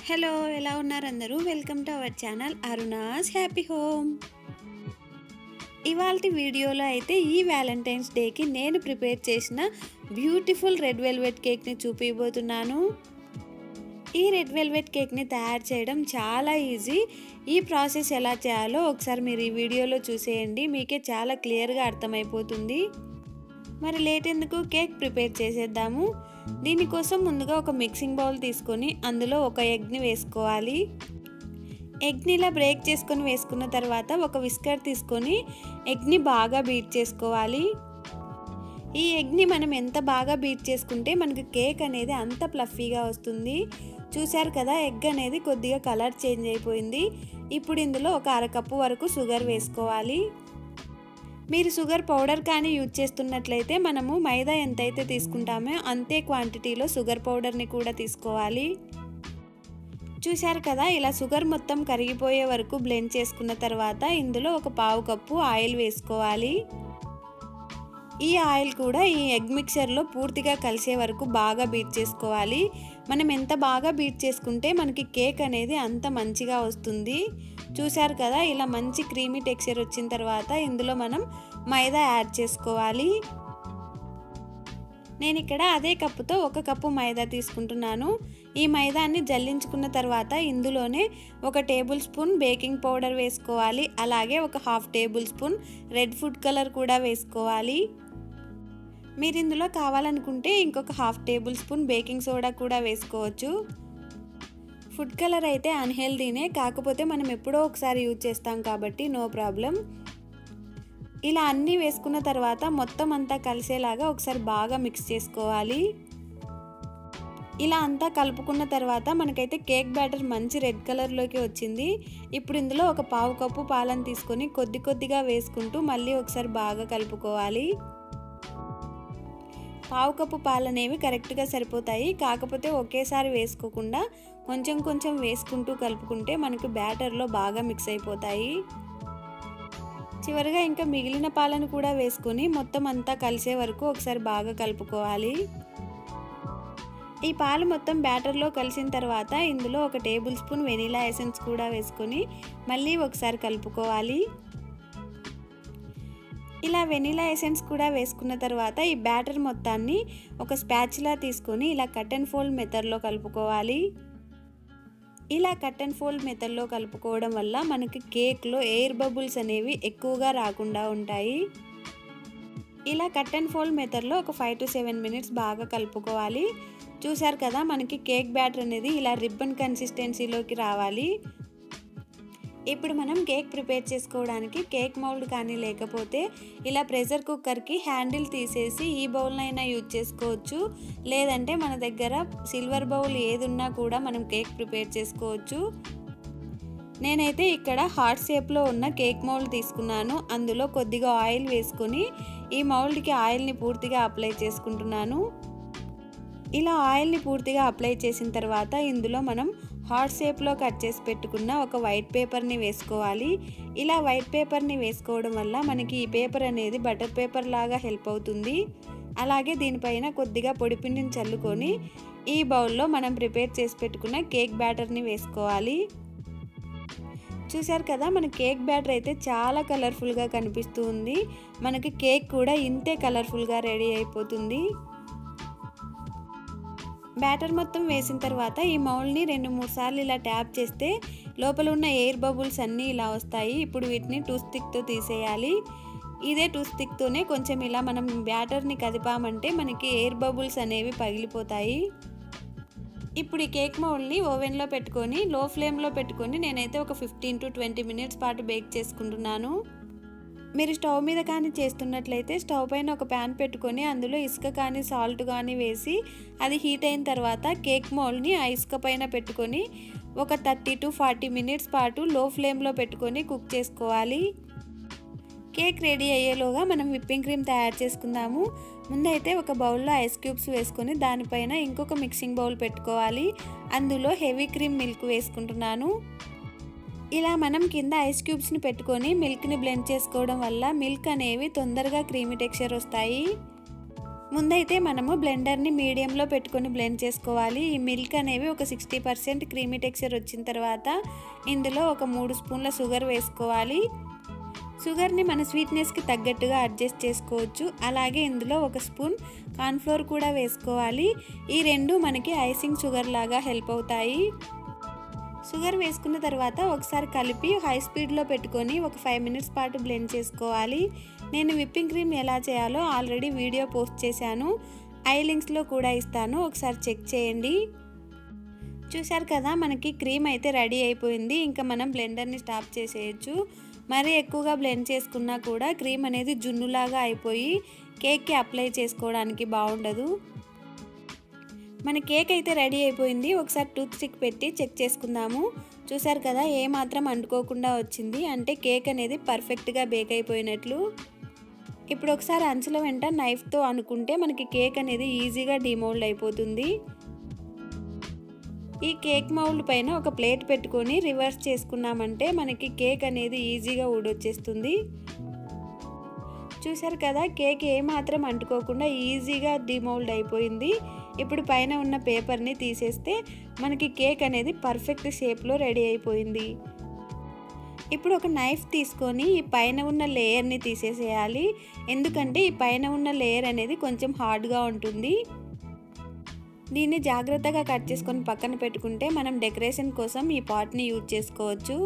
hello ఎలా ఉన్నారు అందరూ welcome to our channel Aruna's happy home ఇవాళ వీడియోలో అయితే ఈ వ్యాలంటైన్స్ డేకి నేను ప్రిపేర్ చేసిన బ్యూటిఫుల్ రెడ్ వెల్వెట్ కేక్ని చూపించబోతున్నాను ఈ రెడ్ వెల్వెట్ కేక్ని తయారు చేయడం చాలా ఈజీ ఈ ప్రాసెస్ ఎలా చేయాలో ఒకసారి మీరు ఈ వీడియోలో చూసేయండి మీకే చాలా క్లియర్గా అర్థమైపోతుంది మరి లేట్ ఎందుకు కేక్ ప్రిపేర్ చేసేద్దాము దీనికోసం ముందుగా ఒక మిక్సింగ్ బౌల్ తీసుకొని అందులో ఒక ఎగ్ని వేసుకోవాలి ఎగ్ని ఇలా బ్రేక్ చేసుకొని వేసుకున్న తర్వాత ఒక విస్కర్ తీసుకొని ఎగ్ని బాగా బీట్ చేసుకోవాలి ఈ ఎగ్ని మనం ఎంత బాగా బీట్ చేసుకుంటే మనకి కేక్ అనేది అంత ప్లఫీగా వస్తుంది చూశారు కదా ఎగ్ అనేది కొద్దిగా కలర్ చేంజ్ అయిపోయింది ఇప్పుడు ఇందులో ఒక అరకప్పు వరకు షుగర్ వేసుకోవాలి మీరు షుగర్ పౌడర్ కానీ యూజ్ చేస్తున్నట్లయితే మనము మైదా ఎంతైతే తీసుకుంటామో అంతే క్వాంటిటీలో షుగర్ పౌడర్ని కూడా తీసుకోవాలి చూశారు కదా ఇలా షుగర్ మొత్తం కరిగిపోయే వరకు బ్లెండ్ చేసుకున్న తర్వాత ఇందులో ఒక పావు కప్పు ఆయిల్ వేసుకోవాలి ఈ ఆయిల్ కూడా ఈ ఎగ్ మిక్చర్లో పూర్తిగా కలిసే వరకు బాగా బీట్ చేసుకోవాలి మనం ఎంత బాగా బీట్ చేసుకుంటే మనకి కేక్ అనేది అంత మంచిగా వస్తుంది చూశారు కదా ఇలా మంచి క్రీమీ టెక్స్చర్ వచ్చిన తర్వాత ఇందులో మనం మైదా యాడ్ చేసుకోవాలి నేను ఇక్కడ అదే కప్పుతో ఒక కప్పు మైదా తీసుకుంటున్నాను ఈ మైదాన్ని జల్లించుకున్న తర్వాత ఇందులోనే ఒక టేబుల్ స్పూన్ బేకింగ్ పౌడర్ వేసుకోవాలి అలాగే ఒక half tablespoon red food colour కూడా వేసుకోవాలి మీరు ఇందులో కావాలనుకుంటే ఇంకొక half tablespoon baking soda కూడా వేసుకోవచ్చు ఫుడ్ కలర్ అయితే అన్హెల్దీనే కాకపోతే మనం ఎప్పుడో ఒకసారి యూజ్ చేస్తాం కాబట్టి నో ప్రాబ్లం ఇలా అన్నీ వేసుకున్న తర్వాత మొత్తం అంతా కలిసేలాగా ఒకసారి బాగా మిక్స్ చేసుకోవాలి ఇలా అంతా కలుపుకున్న తర్వాత మనకైతే కేక్ బ్యాటర్ మంచి రెడ్ కలర్లోకి వచ్చింది ఇప్పుడు ఇందులో ఒక పావు కప్పు పాలను తీసుకొని కొద్ది కొద్దిగా వేసుకుంటూ మళ్ళీ ఒకసారి బాగా కలుపుకోవాలి పావు కప్పు పాలు అనేవి కరెక్ట్గా సరిపోతాయి కాకపోతే ఒకేసారి వేసుకోకుండా కొంచెం కొంచెం వేసుకుంటూ కలుపుకుంటే మనకి బ్యాటర్లో బాగా మిక్స్ అయిపోతాయి చివరిగా ఇంకా మిగిలిన పాలను కూడా వేసుకొని మొత్తం అంతా కలిసే వరకు ఒకసారి బాగా కలుపుకోవాలి ఈ పాలు మొత్తం బ్యాటర్లో కలిసిన తర్వాత ఇందులో ఒక టేబుల్ స్పూన్ వెనీలా ఎసెన్స్ కూడా వేసుకొని మళ్ళీ ఒకసారి కలుపుకోవాలి ఇలా వెనీలా ఎసెన్స్ కూడా వేసుకున్న తర్వాత ఈ బ్యాటర్ మొత్తాన్ని ఒక స్పాచ్లా తీసుకొని ఇలా కట్ అండ్ ఫోల్డ్ మెథడ్లో కలుపుకోవాలి ఇలా కట్ అండ్ ఫోల్డ్ మెథడ్లో కలుపుకోవడం వల్ల మనకి కేక్లో ఎయిర్ బబుల్స్ అనేవి ఎక్కువగా రాకుండా ఉంటాయి ఇలా కట్ అండ్ ఫోల్డ్ మెథడ్లో ఒక ఫైవ్ టు సెవెన్ మినిట్స్ బాగా కలుపుకోవాలి చూసారు కదా మనకి కేక్ బ్యాటర్ అనేది ఇలా రిబ్బన్ కన్సిస్టెన్సీలోకి రావాలి ఇప్పుడు మనం కేక్ ప్రిపేర్ చేసుకోవడానికి కేక్ మౌల్డ్ కానీ లేకపోతే ఇలా ప్రెషర్ కుక్కర్కి హ్యాండిల్ తీసేసి ఈ బౌల్నైనా యూజ్ చేసుకోవచ్చు లేదంటే మన దగ్గర సిల్వర్ బౌల్ ఏది ఉన్నా కూడా మనం కేక్ ప్రిపేర్ చేసుకోవచ్చు నేనైతే ఇక్కడ హార్ట్ షేప్లో ఉన్న కేక్ మౌల్డ్ తీసుకున్నాను అందులో కొద్దిగా ఆయిల్ వేసుకొని ఈ మౌల్డ్కి ఆయిల్ని పూర్తిగా అప్లై చేసుకుంటున్నాను ఇలా ఆయిల్ని పూర్తిగా అప్లై చేసిన తర్వాత ఇందులో మనం హార్ట్ షేప్లో కట్ చేసి పెట్టుకున్న ఒక వైట్ పేపర్ని వేసుకోవాలి ఇలా వైట్ పేపర్ని వేసుకోవడం వల్ల మనకి ఈ పేపర్ అనేది బటర్ పేపర్ లాగా హెల్ప్ అవుతుంది అలాగే దీనిపైన కొద్దిగా పొడిపిండిని చల్లుకొని ఈ బౌల్లో మనం ప్రిపేర్ చేసి పెట్టుకున్న కేక్ బ్యాటర్ని వేసుకోవాలి చూసారు కదా మన కేక్ బ్యాటర్ అయితే చాలా కలర్ఫుల్గా కనిపిస్తూ ఉంది మనకి కేక్ కూడా ఇంతే కలర్ఫుల్గా రెడీ అయిపోతుంది బ్యాటర్ మొత్తం వేసిన తర్వాత ఈ మౌల్ని రెండు మూడు సార్లు ఇలా ట్యాప్ చేస్తే లోపల ఉన్న ఎయిర్ బబుల్స్ అన్నీ ఇలా వస్తాయి ఇప్పుడు వీటిని టూ స్టిక్తో తీసేయాలి ఇదే టూ స్టిక్తోనే కొంచెం ఇలా మనం బ్యాటర్ని కదిపామంటే మనకి ఎయిర్ బబుల్స్ అనేవి పగిలిపోతాయి ఇప్పుడు ఈ కేక్ మౌల్ని ఓవెన్లో పెట్టుకొని లో ఫ్లేమ్లో పెట్టుకొని నేనైతే ఒక ఫిఫ్టీన్ టు ట్వంటీ మినిట్స్ పాటు బేక్ చేసుకుంటున్నాను మీరు స్టవ్ మీద కానీ చేస్తున్నట్లయితే స్టవ్ పైన ఒక ప్యాన్ పెట్టుకొని అందులో ఇసుక కానీ సాల్ట్ కానీ వేసి అది హీట్ అయిన తర్వాత కేక్ మోల్డ్ని ఆ ఇసుక పైన పెట్టుకొని ఒక థర్టీ టు ఫార్టీ మినిట్స్ పాటు లో ఫ్లేమ్లో పెట్టుకొని కుక్ చేసుకోవాలి కేక్ రెడీ అయ్యేలోగా మనం విప్పింగ్ క్రీమ్ తయారు చేసుకుందాము ముందైతే ఒక బౌల్లో ఐస్ క్యూబ్స్ వేసుకొని దానిపైన ఇంకొక మిక్సింగ్ బౌల్ పెట్టుకోవాలి అందులో హెవీ క్రీమ్ మిల్క్ వేసుకుంటున్నాను ఇలా మనం కింద ఐస్ క్యూబ్స్ని పెట్టుకొని మిల్క్ని బ్లెండ్ చేసుకోవడం వల్ల మిల్క్ అనేవి తొందరగా క్రీమీ టెక్స్చర్ వస్తాయి ముందైతే మనము బ్లెండర్ని మీడియంలో పెట్టుకొని బ్లెండ్ చేసుకోవాలి ఈ మిల్క్ అనేవి ఒక సిక్స్టీ పర్సెంట్ క్రీమీ టెక్స్చర్ వచ్చిన తర్వాత ఇందులో ఒక మూడు స్పూన్ల షుగర్ వేసుకోవాలి షుగర్ని మన స్వీట్నెస్కి తగ్గట్టుగా అడ్జస్ట్ చేసుకోవచ్చు అలాగే ఇందులో ఒక స్పూన్ కార్న్ఫ్లోర్ కూడా వేసుకోవాలి ఈ రెండు మనకి ఐసింగ్ షుగర్ లాగా హెల్ప్ అవుతాయి షుగర్ వేసుకున్న తర్వాత ఒకసారి కలిపి హై స్పీడ్లో పెట్టుకొని ఒక ఫైవ్ మినిట్స్ పాటు బ్లెండ్ చేసుకోవాలి నేను విప్పింగ్ క్రీమ్ ఎలా చేయాలో ఆల్రెడీ వీడియో పోస్ట్ చేశాను ఐ లింక్స్లో కూడా ఇస్తాను ఒకసారి చెక్ చేయండి చూశారు కదా మనకి క్రీమ్ అయితే రెడీ అయిపోయింది ఇంకా మనం బ్లెండర్ని స్టాప్ చేసేయచ్చు మరీ ఎక్కువగా బ్లెండ్ చేసుకున్నా కూడా క్రీమ్ అనేది జున్నులాగా అయిపోయి కేక్కి అప్లై చేసుకోవడానికి బాగుండదు మన కేక్ అయితే రెడీ అయిపోయింది ఒకసారి టూత్ స్టిక్ పెట్టి చెక్ చేసుకుందాము చూసారు కదా ఏ మాత్రం అంటుకోకుండా వచ్చింది అంటే కేక్ అనేది పర్ఫెక్ట్గా బేక్ అయిపోయినట్లు ఇప్పుడు ఒకసారి అంచుల వెంట నైఫ్తో అనుకుంటే మనకి కేక్ అనేది ఈజీగా డిమోల్డ్ అయిపోతుంది ఈ కేక్ మౌల్డ్ పైన ఒక ప్లేట్ పెట్టుకొని రివర్స్ చేసుకున్నామంటే మనకి కేక్ అనేది ఈజీగా ఊడొచ్చేస్తుంది చూసారు కదా కేక్ ఏమాత్రం అంటుకోకుండా ఈజీగా డిమౌల్డ్ అయిపోయింది ఇప్పుడు పైన ఉన్న పేపర్ని తీసేస్తే మనకి కేక్ అనేది పర్ఫెక్ట్ షేప్లో రెడీ అయిపోయింది ఇప్పుడు ఒక నైఫ్ తీసుకొని ఈ పైన ఉన్న లేయర్ని తీసేసేయాలి ఎందుకంటే ఈ పైన ఉన్న లేయర్ అనేది కొంచెం హార్డ్గా ఉంటుంది దీన్ని జాగ్రత్తగా కట్ చేసుకొని పక్కన పెట్టుకుంటే మనం డెకరేషన్ కోసం ఈ పాట్ని యూజ్ చేసుకోవచ్చు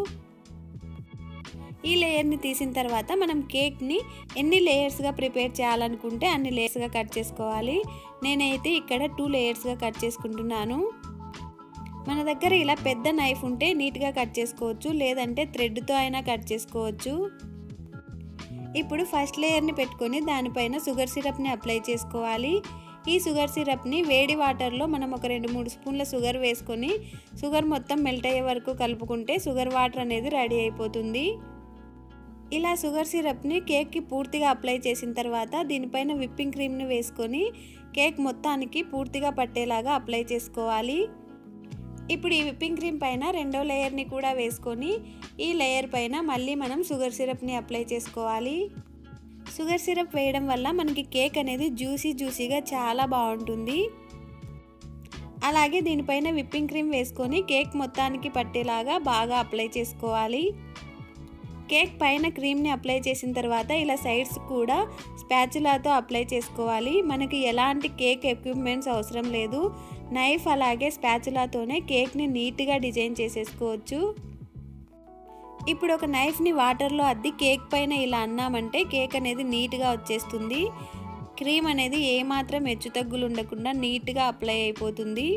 ఈ లేయర్ని తీసిన తర్వాత మనం కేక్ని ఎన్ని లేయర్స్గా ప్రిపేర్ చేయాలనుకుంటే అన్ని లేయర్స్గా కట్ చేసుకోవాలి నేనైతే ఇక్కడ టూ లేయర్స్గా కట్ చేసుకుంటున్నాను మన దగ్గర ఇలా పెద్ద నైఫ్ ఉంటే నీట్గా కట్ చేసుకోవచ్చు లేదంటే థ్రెడ్తో అయినా కట్ చేసుకోవచ్చు ఇప్పుడు ఫస్ట్ లేయర్ని పెట్టుకొని దానిపైన షుగర్ సిరప్ని అప్లై చేసుకోవాలి ఈ షుగర్ సిరప్ని వేడి వాటర్లో మనం ఒక రెండు మూడు స్పూన్ల షుగర్ వేసుకొని షుగర్ మొత్తం మెల్ట్ అయ్యే వరకు కలుపుకుంటే షుగర్ వాటర్ అనేది రెడీ అయిపోతుంది ఇలా షుగర్ సిరప్ని కేక్కి పూర్తిగా అప్లై చేసిన తర్వాత దీనిపైన విప్పింగ్ క్రీమ్ని వేసుకొని కేక్ మొత్తానికి పూర్తిగా పట్టేలాగా అప్లై చేసుకోవాలి ఇప్పుడు ఈ విప్పింగ్ క్రీమ్ పైన రెండో లేయర్ని కూడా వేసుకొని ఈ లేయర్ పైన మళ్ళీ మనం షుగర్ సిరప్ని అప్లై చేసుకోవాలి షుగర్ సిరప్ వేయడం వల్ల మనకి కేక్ అనేది జ్యూసీ జ్యూసీగా చాలా బాగుంటుంది అలాగే దీనిపైన విప్పింగ్ క్రీమ్ వేసుకొని కేక్ మొత్తానికి పట్టేలాగా బాగా అప్లై చేసుకోవాలి కేక్ పైన క్రీమ్ని అప్లై చేసిన తర్వాత ఇలా సైడ్స్ కూడా స్పాచులాతో అప్లై చేసుకోవాలి మనకి ఎలాంటి కేక్ ఎక్విప్మెంట్స్ అవసరం లేదు నైఫ్ అలాగే స్పాచులాతోనే కేక్ని నీట్గా డిజైన్ చేసేసుకోవచ్చు ఇప్పుడు ఒక నైఫ్ని వాటర్లో అద్ది కేక్ పైన ఇలా అన్నామంటే కేక్ అనేది నీట్గా వచ్చేస్తుంది క్రీమ్ అనేది ఏమాత్రం హెచ్చు తగ్గులు ఉండకుండా నీట్గా అప్లై అయిపోతుంది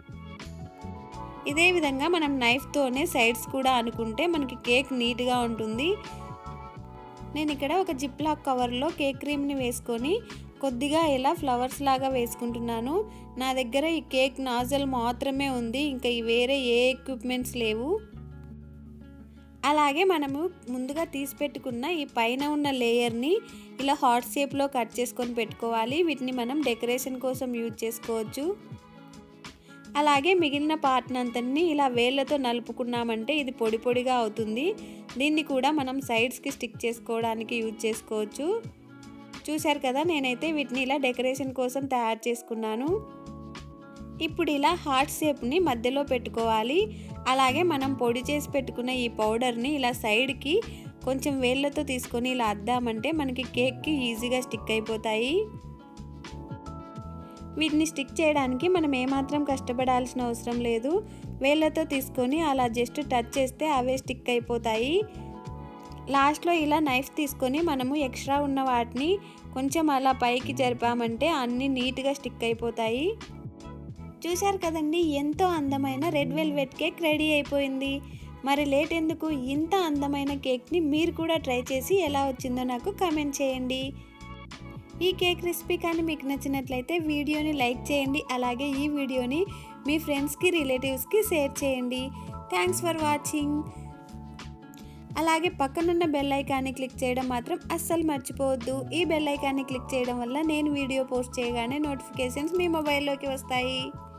ఇదే విధంగా మనం నైఫ్తోనే సైడ్స్ కూడా అనుకుంటే మనకి కేక్ నీట్గా ఉంటుంది నేను ఇక్కడ ఒక జిప్ లాక్ కవర్లో కేక్ క్రీమ్ని వేసుకొని కొద్దిగా ఇలా ఫ్లవర్స్ లాగా వేసుకుంటున్నాను నా దగ్గర ఈ కేక్ నాజల్ మాత్రమే ఉంది ఇంకా ఈ వేరే ఏ ఎక్విప్మెంట్స్ లేవు అలాగే మనము ముందుగా తీసి పెట్టుకున్న ఈ పైన ఉన్న లేయర్ని ఇలా హాట్ షేప్లో కట్ చేసుకొని పెట్టుకోవాలి వీటిని మనం డెకరేషన్ కోసం యూజ్ చేసుకోవచ్చు అలాగే మిగిలిన పార్ట్ని అంతని ఇలా వేళ్ళతో నలుపుకున్నామంటే ఇది పొడి పొడిగా అవుతుంది దీన్ని కూడా మనం సైడ్స్కి స్టిక్ చేసుకోవడానికి యూజ్ చేసుకోవచ్చు చూశారు కదా నేనైతే వీటిని ఇలా డెకరేషన్ కోసం తయారు చేసుకున్నాను ఇప్పుడు ఇలా హార్ట్ షేప్ని మధ్యలో పెట్టుకోవాలి అలాగే మనం పొడి చేసి పెట్టుకున్న ఈ పౌడర్ని ఇలా సైడ్కి కొంచెం వేళ్ళతో తీసుకొని ఇలా అద్దామంటే మనకి కేక్కి ఈజీగా స్టిక్ అయిపోతాయి వీటిని స్టిక్ చేయడానికి మనం ఏమాత్రం కష్టపడాల్సిన అవసరం లేదు వేళ్ళతో తీసుకొని అలా జస్ట్ టచ్ చేస్తే అవే స్టిక్ అయిపోతాయి లాస్ట్లో ఇలా నైఫ్ తీసుకొని మనము ఎక్స్ట్రా ఉన్న వాటిని కొంచెం అలా పైకి జరిపామంటే అన్నీ నీట్గా స్టిక్ అయిపోతాయి చూశారు కదండి ఎంతో అందమైన రెడ్ వెల్వెట్ కేక్ రెడీ అయిపోయింది మరి లేట్ ఎందుకు ఇంత అందమైన కేక్ని మీరు కూడా ట్రై చేసి ఎలా వచ్చిందో నాకు కామెంట్ చేయండి ఈ కేక్ రెసిపీ కానీ మీకు నచ్చినట్లయితే వీడియోని లైక్ చేయండి అలాగే ఈ వీడియోని మీ ఫ్రెండ్స్కి రిలేటివ్స్కి షేర్ చేయండి థ్యాంక్స్ ఫర్ వాచింగ్ అలాగే పక్కనున్న బెల్ ఐకాన్ని క్లిక్ చేయడం మాత్రం అస్సలు మర్చిపోవద్దు ఈ బెల్ ఐకాన్ని క్లిక్ చేయడం వల్ల నేను వీడియో పోస్ట్ చేయగానే నోటిఫికేషన్స్ మీ మొబైల్లోకి వస్తాయి